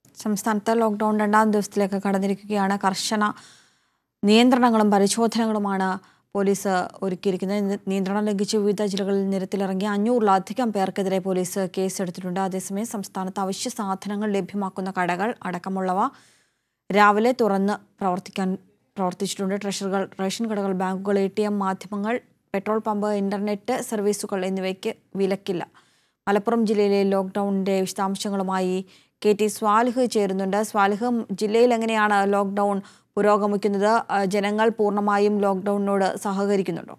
സംസ്ഥാനത്ത് ലോക്ക്ഡൌൺ രണ്ടാം ദിവസത്തിലേക്ക് കടന്നിരിക്കുകയാണ് കർശന നിയന്ത്രണങ്ങളും പരിശോധനകളുമാണ് പോലീസ് ഒരുക്കിയിരിക്കുന്നത് ഇന്ന് നിയന്ത്രണം ലംഘിച്ച് വിവിധ ജില്ലകളിൽ നിരത്തിലിറങ്ങി അഞ്ഞൂറിലധികം പേർക്കെതിരെ പോലീസ് കേസെടുത്തിട്ടുണ്ട് അതേസമയം സംസ്ഥാനത്ത് അവശ്യ സാധനങ്ങൾ ലഭ്യമാക്കുന്ന കടകൾ അടക്കമുള്ളവ രാവിലെ തുറന്ന് പ്രവർത്തിക്കാൻ പ്രവർത്തിച്ചിട്ടുണ്ട് ട്രഷറികൾ റേഷൻ കടകൾ ബാങ്കുകൾ എ ടി എം മാധ്യമങ്ങൾ പെട്രോൾ പമ്പ് ഇന്റർനെറ്റ് സർവീസുകൾ എന്നിവയ്ക്ക് വിലക്കില്ല മലപ്പുറം ജില്ലയിലെ ലോക്ക്ഡൌണിന്റെ വിശദാംശങ്ങളുമായി കെ ടി സ്വാലിഹ് ചേരുന്നുണ്ട് സ്വാലിഹ് ജില്ലയിൽ എങ്ങനെയാണ് ലോക്ക്ഡൌൺ പുരോഗമിക്കുന്നത് ആ, ജനങ്ങൾ പൂർണ്ണമായും ലോക്ക്ഡൌണിനോട് സഹകരിക്കുന്നുണ്ടോ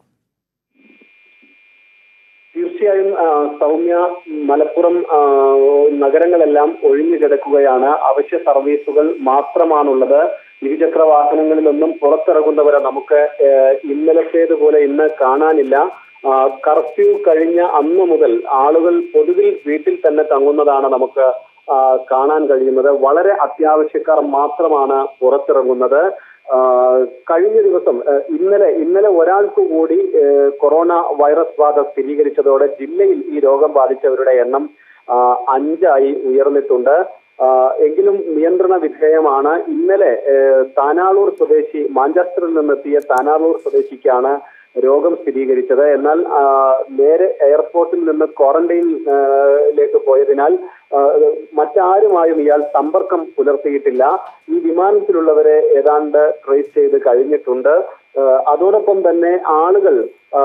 തീർച്ചയായും ആ, സൗമ്യ മലപ്പുറം ആ, നഗരങ്ങളെല്ലാം ഒഴിഞ്ഞു കിടക്കുകയാണ് അവശ്യ സർവീസുകൾ മാത്രമാണുള്ളത് ഇരുചക്ര വാഹനങ്ങളിലൊന്നും പുറത്തിറങ്ങുന്നവരെ നമുക്ക് ഏ, ഇന്നലത്തേതുപോലെ ഇന്ന് കാണാനില്ല ആ, കർഫ്യൂ കഴിഞ്ഞ അന്ന് മുതൽ ആളുകൾ പൊതുവിൽ വീട്ടിൽ തന്നെ തങ്ങുന്നതാണ് നമുക്ക് ആ, കാണാൻ കഴിയുന്നത് വളരെ അത്യാവശ്യക്കാർ മാത്രമാണ് പുറത്തിറങ്ങുന്നത് ആ, കഴിഞ്ഞ ദിവസം ആ, ഇന്നലെ ഇന്നലെ ഒരാൾക്ക് കൂടി ആ, കൊറോണ വൈറസ് ബാധ സ്ഥിരീകരിച്ചതോടെ ജില്ലയിൽ ഈ രോഗം ബാധിച്ചവരുടെ എണ്ണം ആ, അഞ്ചായി ഉയർന്നിട്ടുണ്ട് ആ, എങ്കിലും നിയന്ത്രണ വിധേയമാണ് ഇന്നലെ ആ, താനാളൂർ സ്വദേശി മാഞ്ചസ്റ്ററിൽ നിന്നെത്തിയ താനാളൂർ സ്വദേശിക്കാണ് രോഗം സ്ഥിരീകരിച്ചത് എന്നാൽ ആ, നേരെ എയർപോർട്ടിൽ നിന്ന് ക്വാറന്റൈനിലേക്ക് പോയതിനാൽ ആ, മറ്റാരുമായും ഇയാൾ സമ്പർക്കം പുലർത്തിയിട്ടില്ല ഈ വിമാനത്തിലുള്ളവരെ ഏതാണ്ട് ട്രേസ് ചെയ്ത് കഴിഞ്ഞിട്ടുണ്ട് ആ, അതോടൊപ്പം തന്നെ ആളുകൾ ആ,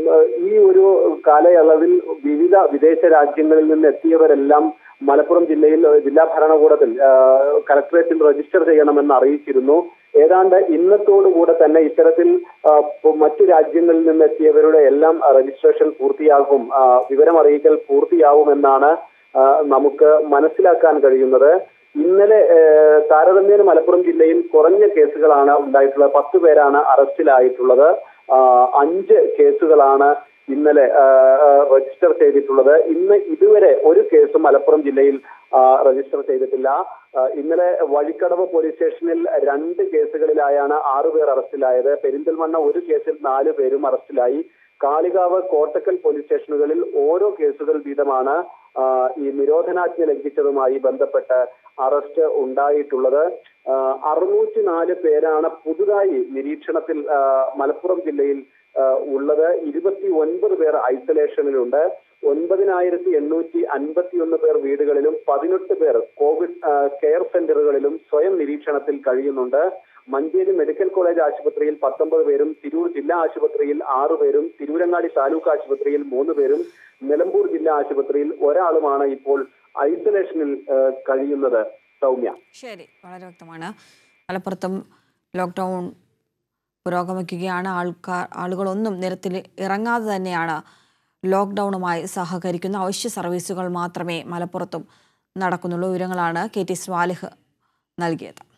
ഈ ഒരു കാലയളവിൽ വിവിധ വിദേശ രാജ്യങ്ങളിൽ നിന്ന് എത്തിയവരെല്ലാം മലപ്പുറം ജില്ലയിൽ ജില്ലാ ഭരണകൂടത്തിൽ ആ, കലക്ടറേറ്റിൽ രജിസ്റ്റർ ചെയ്യണമെന്ന് അറിയിച്ചിരുന്നു ഏതാണ്ട് ഇന്നത്തോടുകൂടെ തന്നെ ഇത്തരത്തിൽ ആ, പ് മറ്റു രാജ്യങ്ങളിൽ നിന്ന് എത്തിയവരുടെ എല്ലാം രജിസ്ട്രേഷൻ പൂർത്തിയാകും ആ, വിവരം അറിയിക്കൽ പൂർത്തിയാവുമെന്നാണ് ആ, നമുക്ക് മനസ്സിലാക്കാൻ കഴിയുന്നത് ഇന്നലെ ഏ, താരതമ്യേന മലപ്പുറം ജില്ലയിൽ കുറഞ്ഞ കേസുകളാണ് ഉണ്ടായിട്ടുള്ളത് പത്ത് പേരാണ് അറസ്റ്റിലായിട്ടുള്ളത് ആ, അഞ്ച് കേസുകളാണ് ഇന്നലെ ആ, ആ, രജിസ്റ്റർ ചെയ്തിട്ടുള്ളത് ഇന്ന് ഇതുവരെ ഒരു കേസും മലപ്പുറം ജില്ലയിൽ ആ, രജിസ്റ്റർ ചെയ്തിട്ടില്ല ആ, ഇന്നലെ വഴിക്കടവ് പോലീസ് സ്റ്റേഷനിൽ രണ്ട് കേസുകളിലായാണ് ആറുപേർ അറസ്റ്റിലായത് പെരിന്തൽമണ്ണ ഒരു കേസിൽ നാല് പേരും അറസ്റ്റിലായി കാളികാവ് കോട്ടക്കൽ പോലീസ് സ്റ്റേഷനുകളിൽ ഓരോ കേസുകൾ വീതമാണ് ആ, ഈ നിരോധനാജ്ഞ ലംഘിച്ചതുമായി ബന്ധപ്പെട്ട് അറസ്റ്റ് ഉണ്ടായിട്ടുള്ളത് അറുന്നൂറ്റി നാല് പേരാണ് പുതുതായി നിരീക്ഷണത്തിൽ ആ, മലപ്പുറം ജില്ലയിൽ ആ, ഉള്ളത് ഇരുപത്തി ഒൻപത് പേർ ഐസൊലേഷനിലുണ്ട് ഒൻപതിനായിരത്തി എണ്ണൂറ്റി അൻപത്തി ഒന്ന് പേർ വീടുകളിലും പതിനെട്ട് പേർ കോവിഡ് ആ, കെയർ സെന്ററുകളിലും സ്വയം നിരീക്ഷണത്തിൽ കഴിയുന്നുണ്ട് മഞ്ചേരി മെഡിക്കൽ കോളേജ് ആശുപത്രിയിൽ പത്തൊമ്പത് പേരും തിരൂർ ജില്ലാ ആശുപത്രിയിൽ ആറു പേരും തിരൂരങ്ങാടി താലൂക്ക് ആശുപത്രിയിൽ മൂന്ന് പേരും നിലമ്പൂർ ജില്ലാ ആശുപത്രിയിൽ ഒരാളുമാണ് ഇപ്പോൾ ഐസൊലേഷനിൽ ആ, കഴിയുന്നത് സൗമ്യ ശരി വളരെ വ്യക്തമാണ് മലപ്പുറത്തും ലോക്ക്ഡൗൺ പുരോഗമിക്കുകയാണ് ആൾക്കാർ ആളുകളൊന്നും നിരത്തിൽ ഇറങ്ങാതെ തന്നെയാണ് ലോക്ക്ഡൗണുമായി സഹകരിക്കുന്ന അവശ്യ സർവീസുകൾ മാത്രമേ മലപ്പുറത്തും നടക്കുന്നുള്ളൂ വിവരങ്ങളാണ് കെ ടി സ്വാലിഹ് നൽകിയത്